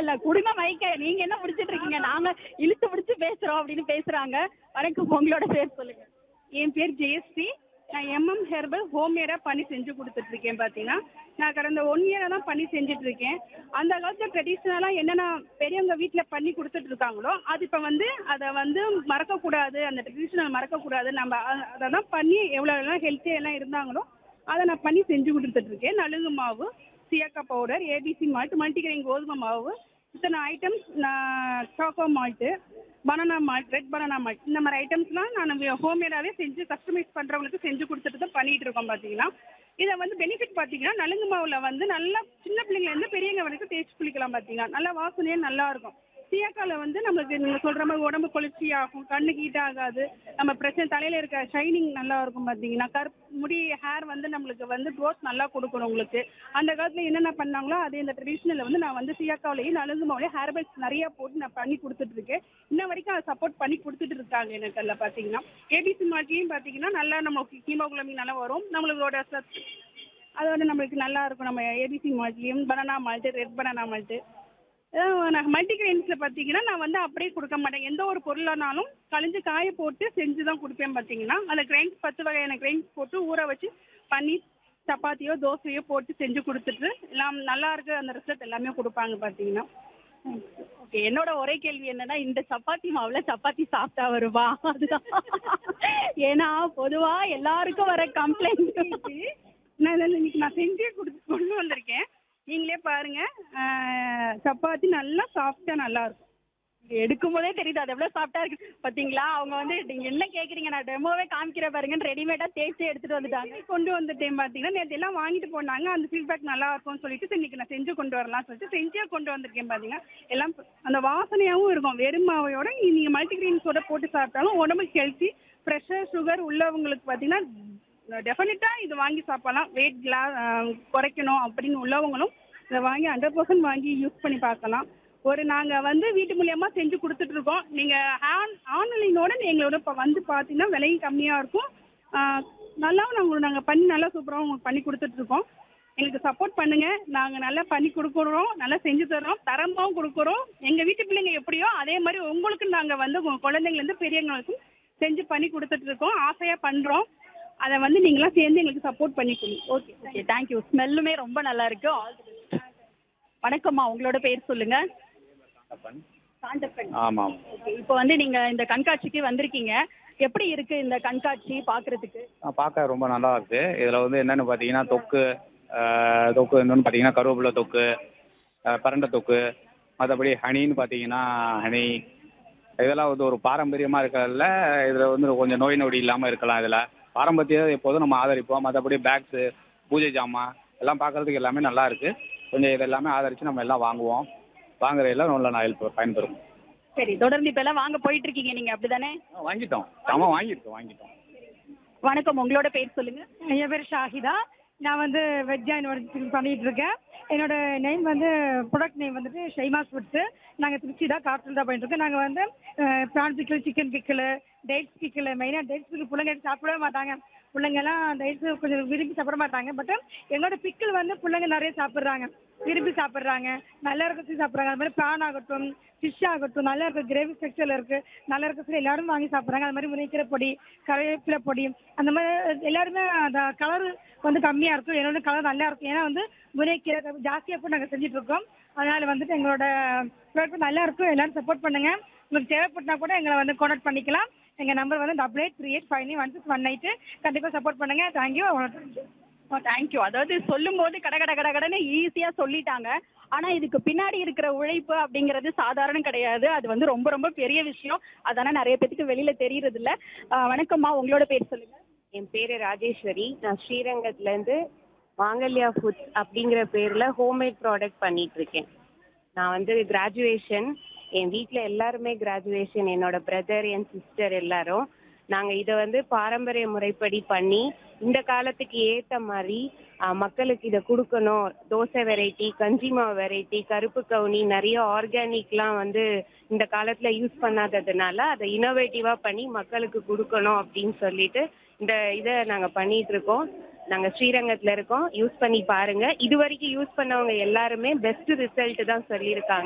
இல்ல குடும்ப மைக்க நீங்க என்ன பிடிச்சிட்டு இருக்கீங்க நாங்க இழுத்து பிடிச்சு பேசுறோம் அப்படின்னு பேசுறாங்க வணக்கம் உங்களோட பேர் சொல்லுங்க என் பேர் ஜெயஸ்ரீ நான் எம்எம் ஹெர்பல் ஹோம்மேடாக பண்ணி செஞ்சு கொடுத்துட்டு இருக்கேன் பார்த்தீங்கன்னா நான் கடந்த ஒன் இயராக தான் பண்ணி செஞ்சுட்டு இருக்கேன் அந்த காலத்தில் ட்ரெடிஷ்னலாக என்னென்ன பெரியவங்க வீட்டில் பண்ணி கொடுத்துட்டு இருக்காங்களோ அது இப்போ வந்து அதை வந்து மறக்கக்கூடாது அந்த ட்ரெடிஷ்னல் மறக்கக்கூடாது நம்ம அ- அதை தான் பண்ணி எவ்வளோ எல்லாம் ஹெல்த்தியாக எல்லாம் இருந்தாங்களோ அதை நான் பண்ணி செஞ்சு கொடுத்துட்டு இருக்கேன் நலுங்கு மாவு சியாக்கா பவுடர் ஏபிசி மால்ட் மல்டிகிரெயின் கோதுமை மாவு இத்தனை ஐட்டம்ஸ் நான் choco malt banana malt red banana malt இந்த மாதிரி ஐட்டம்ஸ்லாம் நான் ஹோம்மேடாகவே செஞ்சு கஸ்டமைஸ் பண்ணுறவங்களுக்கு செஞ்சு கொடுத்துட்டு தான் பண்ணிட்டு இருக்கோம் பார்த்தீங்கன்னா இதை வந்து பெனிஃபிட் பார்த்தீங்கன்னா நலுங்கு மாவில் வந்து நல்லா சின்ன பிள்ளைங்கலேருந்து பெரியவங்க வரைக்கும் தேய்ச்சி குளிக்கலாம் பார்த்தீங்கன்னா நல்லா வாசனையே நல்லா இருக்கும் சீயக்கால வந்து நம்மளுக்கு நீங்கள் சொல்கிற மாதிரி உடம்பு குளிர்ச்சி ஆகும் கண்ணுக்கு ஹீட் ஆகாது நம்ம பிரச்சனை தலையில் இருக்க ஷைனிங் நல்லா இருக்கும் பார்த்தீங்கன்னா கருப்பு முடி ஹேர் வந்து நம்மளுக்கு வந்து க்ரோத் நல்லா கொடுக்கணும் உங்களுக்கு அந்த காலத்தில் என்னென்ன பண்ணாங்களோ அதே இந்த ட்ரெடிஷ்னலில் வந்து நான் வந்து சீயக்காவிலையும் நலுங்கு மாவுலையும் ஹேர் பேக்ஸ் நிறைய போட்டு நான் பண்ணி கொடுத்துட்டு இருக்கேன் இன்ன வரைக்கும் அதை சப்போர்ட் பண்ணி கொடுத்துட்டு இருக்காங்க எனக்கு அதில் பார்த்தீங்கன்னா ஏபிசி மாட்டியும் பார்த்தீங்கன்னா நல்லா நம்ம ஹீமோகுளோபின் நல்லா வரும் நம்மளோட சத் அதோட நம்மளுக்கு நல்லா இருக்கும் நம்ம ஏபிசி மால்ட்லேயும் banana malt red banana malt நான் மல்டிகிரெயின்ஸில் பார்த்தீங்கன்னா நான் வந்து அப்படியே கொடுக்க மாட்டேன் எந்த ஒரு பொருளானாலும் கழிஞ்சு காய போட்டு செஞ்சு தான் கொடுப்பேன் பார்த்தீங்கன்னா அந்த கிரைன்ஸ் பத்து வகையான கிரைன்ஸ் போட்டு ஊற வச்சு பண்ணி சப்பாத்தியோ தோசையோ போட்டு செஞ்சு கொடுத்துட்டு எல்லாம் நல்லா இருக்கு அந்த ரிசல்ட் எல்லாமே கொடுப்பாங்க பார்த்தீங்கன்னா ஓகே என்னோட ஒரே கேள்வி என்னன்னா இந்த சப்பாத்தி மாவுல சப்பாத்தி சாப்பிட்டா வருமா அதுதான் ஏன்னா பொதுவா எல்லாருக்கும் வர கம்ப்ளைண்ட் நான் இதில் இன்னைக்கு நான் செஞ்சே கொடுத்து கொண்டு வந்திருக்கேன் நீங்களே பாருங்க ஆஹ் சப்பாத்தி நல்லா சாஃப்டாக நல்லா இருக்கும் எடுக்கும் போதே தெரியுது அது எவ்வளவு சாஃப்டா இருக்கு பாத்தீங்களா அவங்க வந்து நீங்க என்ன கேக்குறீங்க நான் டெமோவே காமிக்கிற பாருங்கன்னு ரெடிமேடா தேய்ச்சி எடுத்துட்டு வந்துட்டாங்க கொண்டு வந்துட்டேன் பார்த்தீங்கன்னா நேற்று எல்லாம் வாங்கிட்டு போனாங்க அந்த ஃபீட்பேக் நல்லா இருக்கும்னு சொல்லிட்டு சரி, இன்னைக்கு நான் செஞ்சு கொண்டு வரலாம்னு சொல்லிட்டு செஞ்சே கொண்டு வந்திருக்கேன் பார்த்தீங்கன்னா எல்லாம் அந்த வாசனையாகவும் இருக்கும் வெறும் மாவையோட நீங்கள் மல்டிகிரெயின்ஸோட போட்டு சாப்பிட்டாலும் உடம்புக்கு ஹெல்த்தி ப்ரெஷர் சுகர் உள்ளவங்களுக்கு பார்த்தீங்கன்னா டெஃபினட்டாக இது வாங்கி சாப்பிடலாம் வெயிட் கிளா குறைக்கணும் அப்படின்னு உள்ளவங்களும் இதை வாங்கி ஹண்ட்ரட் பர்சன்ட் வாங்கி யூஸ் பண்ணி பார்க்கலாம் ஒரு நாங்கள் வந்து வீட்டு மூலியமா செஞ்சு கொடுத்துட்டு இருக்கோம் நீங்கள் ஆன் ஆன்லைனோட எங்களோட இப்போ வந்து பார்த்தீங்கன்னா விலையும் கம்மியாக இருக்கும் ஆஹ் நல்லாவும் நாங்கள் நாங்கள் பண்ணி நல்லா சூப்பராக உங்களுக்கு பண்ணி கொடுத்துட்ருக்கோம் எங்களுக்கு சப்போர்ட் பண்ணுங்கள் நாங்கள் நல்லா பண்ணி கொடுக்குறோம் நல்லா செஞ்சு தரோம் தரமாகவும் கொடுக்குறோம் எங்கள் வீட்டு பிள்ளைங்க எப்படியோ அதே மாதிரி உங்களுக்கு நாங்கள் வந்து உங்கள் குழந்தைங்கலேருந்து பெரியவங்களுக்கும் செஞ்சு பண்ணி கொடுத்துட்ருக்கோம் ஆசையாக பண்ணுறோம் அதை வந்து நீங்களாம் சேர்ந்து எங்களுக்கு சப்போர்ட் பண்ணி கொடுங்க ஓகே ஓகே தேங்க்யூ ஸ்மெல்லுமே ரொம்ப நல்லா இருக்கு All the best. வணக்கம்மா உங்களோட பேர் சொல்லுங்க சாண்டப்பன் ஆமாம் ஓகே இப்போ வந்து நீங்க இந்த கண்காட்சிக்கு வந்திருக்கீங்க எப்படி இருக்கு இந்த கண்காட்சி பாக்குறதுக்கு பார்க்க ரொம்ப நல்லா இருக்கு இதில் வந்து என்னென்னு பார்த்தீங்கன்னா தொக்கு ஆஹ், தொக்கு இன்னொன்று பார்த்தீங்கன்னா கருவேப்பிலை தொக்கு ஆஹ், பிரண்டை தொக்கு மற்றபடி ஹனின்னு பார்த்தீங்கன்னா ஹனி இதெல்லாம் வந்து ஒரு பாரம்பரியமாக இருக்கிறதுல இதில் வந்து கொஞ்சம் நோய் நொடி இல்லாமல் இருக்கலாம் இதில் பாரம்பரியத்தை எப்போதும் நம்ம ஆதரிப்போம் மற்றபடி பேக்ஸு பூஜை ஜாமான் எல்லாம் பார்க்கறதுக்கு எல்லாமே நல்லா இருக்கு கொஞ்சம் இதெல்லாமே ஆதரித்து நம்ம எல்லாம் வாங்குவோம் வாங்குறதுல நல்ல நான் ஹெல்ப் பயன்பெறும் சரி தொடர்ந்து இப்ப எல்லாம் வாங்க போயிட்டு இருக்கீங்க நீங்க அப்படிதானே ஆ, வாங்கிட்டோம் சாமான் வாங்கியிருக்கோம் வாங்கிட்டோம் வணக்கம் உங்களோட பேர் சொல்லுங்க என் பேர் ஷாஹிதா நான் வந்து வெஜ் அண்ட் பண்ணிட்டு இருக்கேன் என்னோட நேம் வந்து ப்ராடக்ட் நேம் வந்துட்டு ஷைமாஸ் ஃபுட்ஸு நாங்கள் திருச்சி தான் காட்டில் தான் பண்ணிட்டு இருக்கோம் நாங்கள் வந்து prawn pickle chicken pickle dates pickle மெயினாக டேட்ஸ் பிக்கிள் பிள்ளைங்க எடுத்து சாப்பிடவே மாட்டாங்க பிள்ளைங்கெல்லாம் டேட்ஸ் கொஞ்சம் விரும்பி சாப்பிட மாட்டாங்க பட் எங்களோட பிக்கிள் வந்து பிள்ளைங்க நிறைய சாப்பிட்றாங்க விரும்பி சாப்பிட்றாங்க நல்லா இருக்கிறது சாப்பிட்றாங்க அது மாதிரி ப்ரான் ஆகட்டும் ஃபிஷ் ஆகட்டும் நல்லா இருக்க கிரேவி ஸ்ட்ரக்சரில் இருக்குது நல்லா இருக்கிறது எல்லாரும் வாங்கி சாப்பிட்றாங்க அது மாதிரி முனைக்கிற பொடி கருவேப்பிலை பொடி அந்த மாதிரி எல்லாருமே அந்த கலர் வந்து கம்மியாக இருக்கும் என்னோட கலர் நல்லா இருக்கும் ஏன்னா வந்து முனைக்கீரை ஜாஸ்தியாக போட்டு நாங்கள் செஞ்சுட்டு இருக்கோம் அதனால வந்துட்டு எங்களோட ப்ராடக்ட் நல்லா இருக்கும் எல்லாரும் சப்போர்ட் பண்ணுங்க உங்களுக்கு தேவைப்பட்டா கூட எங்களை வந்து கான்டாக்ட் பண்ணிக்கலாம் எங்கள் நம்பர் வந்து double eight three eight five nine one six one நைட்டு கண்டிப்பாக சப்போர்ட் பண்ணுங்க தேங்க்யூ தேங்க்யூ அதாவது சொல்லும் போது கட கட கட கடன்னு ஈஸியா சொல்லிட்டாங்க ஆனா இதுக்கு பின்னாடி இருக்கிற உழைப்பு அப்படிங்கிறது சாதாரணம் கிடையாது அது வந்து ரொம்ப ரொம்ப பெரிய விஷயம் அதானே நிறைய பேத்துக்கு வெளியில தெரியறது இல்ல ஆஹ் வணக்கம்மா உங்களோட பேர் சொல்லுங்க என் பேரு ராஜேஸ்வரி நான் ஸ்ரீரங்கத்துல இருந்து மாங்கல்யா ஃபுட்ஸ் அப்படிங்கிற பேர்ல ஹோம்மேட் ப்ராடக்ட் பண்ணிட்டு இருக்கேன் நான் வந்து கிராஜுவேஷன் என் வீட்ல எல்லாருமே கிராஜுவேஷன் என்னோட பிரதர் என் சிஸ்டர் எல்லாரும் நாங்க இதை வந்து பாரம்பரிய முறைப்படி பண்ணி இந்த காலத்துக்கு ஏத்த மாதிரி ஆஹ், மக்களுக்கு இதை கொடுக்கணும் தோசை வெரைட்டி கஞ்சி மாவு வெரைட்டி கருப்பு கவுனி நிறைய ஆர்கானிக்லாம் வந்து இந்த காலத்துல யூஸ் பண்ணாததுனால அதை இனோவேட்டிவா பண்ணி மக்களுக்கு கொடுக்கணும் அப்படின்னு சொல்லிட்டு இந்த இதை நாங்க பண்ணிட்டு இருக்கோம் நாங்க ஸ்ரீரங்கத்துல இருக்கோம் யூஸ் பண்ணி பாருங்க இது வரைக்கும் யூஸ் பண்ணவங்க எல்லாருமே பெஸ்ட் ரிசல்ட் தான் சொல்லியிருக்காங்க